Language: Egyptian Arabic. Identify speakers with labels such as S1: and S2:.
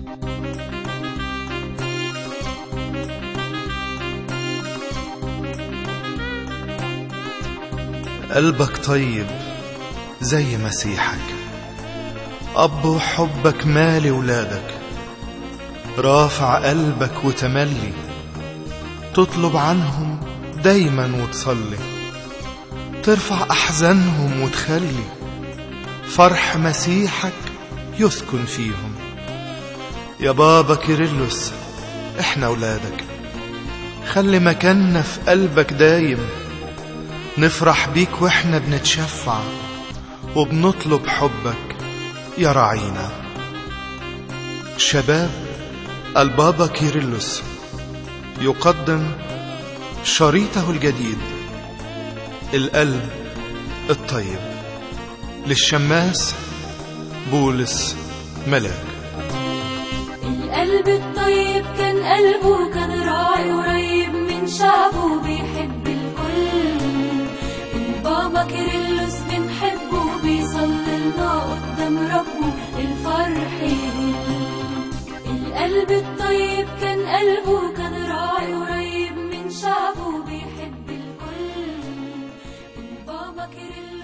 S1: قلبك طيب زي مسيحك أب وحبك مالي ولادك رافع قلبك وتملي تطلب عنهم دايما وتصلي ترفع أحزانهم وتخلي فرح مسيحك يسكن فيهم يا بابا كيرلس احنا ولادك خلي مكاننا في قلبك دايم نفرح بيك واحنا بنتشفع وبنطلب حبك يا راعينا شباب البابا كيرلس يقدم شريطه الجديد القلب الطيب للشماس بولس ملاك
S2: القلب الطيب كان قلبه كان راعي قريب من شعبه بيحب الكل البابا كيرلس بنحبه بيصلي لنا قدام ربه الفرح يهل القلب الطيب كان قلبه كان راعي قريب من شعبه بيحب الكل البابا كيرلس